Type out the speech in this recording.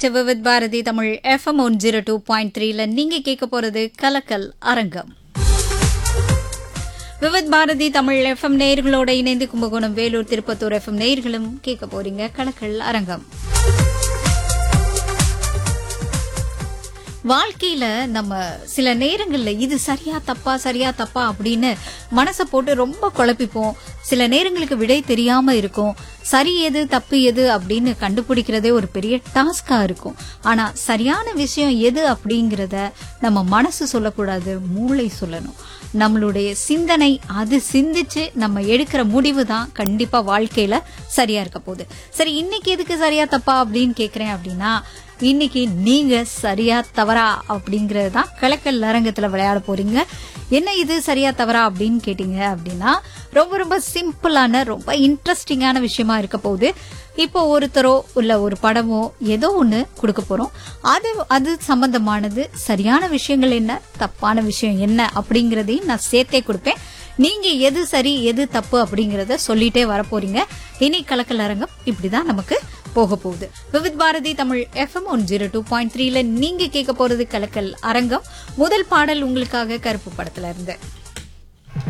back to Vividh Bharati Tamil FM one zero two point த்ரீல நீங்க கேட்க போறது கலக்கல் அரங்கம் விவித் பாரதி தமிழ் எஃப்எம் நேயர்களோட இணைந்து கும்பகோணம் வேலூர் திருப்பத்தூர் எஃப்எம் நேயர்களும் கேட்க போறீங்க கலக்கல் அரங்கம் வாழ்க்கையில நம்ம சில நேரங்கள்ல இது சரியா தப்பா சரியா தப்பா அப்படின்னு மனசை போட்டு ரொம்ப குழப்பிப்போம் சில நேரங்களுக்கு விடை தெரியாம இருக்கும் சரி எது தப்பு எது அப்படின்னு கண்டுபிடிக்கிறதே ஒரு பெரிய டாஸ்கா இருக்கும் ஆனா சரியான விஷயம் எது அப்படிங்கறத நம்ம மனசு சொல்லக்கூடாது மூளை சொல்லணும் நம்மளுடைய சிந்தனை அது சிந்திச்சு நம்ம எடுக்கிற முடிவு தான் கண்டிப்பா வாழ்க்கையில சரியா இருக்க போகுது சரி இன்னைக்கு எதுக்கு சரியா தப்பா அப்படின்னு கேக்குறேன் அப்படின்னா இன்னைக்கு நீங்க சரியா தவறா அப்படிங்கறது தான் கலக்கல் அரங்கத்துல விளையாட போறீங்க என்ன இது சரியா தவறா அப்படின்னு கேட்டீங்க அப்படின்னா ரொம்ப ரொம்ப சிம்பிளான ரொம்ப இன்ட்ரெஸ்டிங்கான விஷயமா இருக்க போகுது இப்போ ஒருத்தரோ இல்ல ஒரு படமோ ஏதோ ஒண்ணு கொடுக்க போறோம் அது அது சம்பந்தமானது சரியான விஷயங்கள் என்ன தப்பான விஷயம் என்ன அப்படிங்கறதையும் நான் சேர்த்தே கொடுப்பேன் நீங்க எது சரி எது தப்பு அப்படிங்கறத சொல்லிட்டே வரப்போறீங்க இனி கலக்கல் அரங்கம் இப்படிதான் நமக்கு போக போகுது Vividh Bharati Tamil FM one zero two point த்ரீல நீங்க கேட்க போறது கலக்கல் அரங்கம் முதல் பாடல் உங்களுக்காக கருப்பு படத்துல இருந்து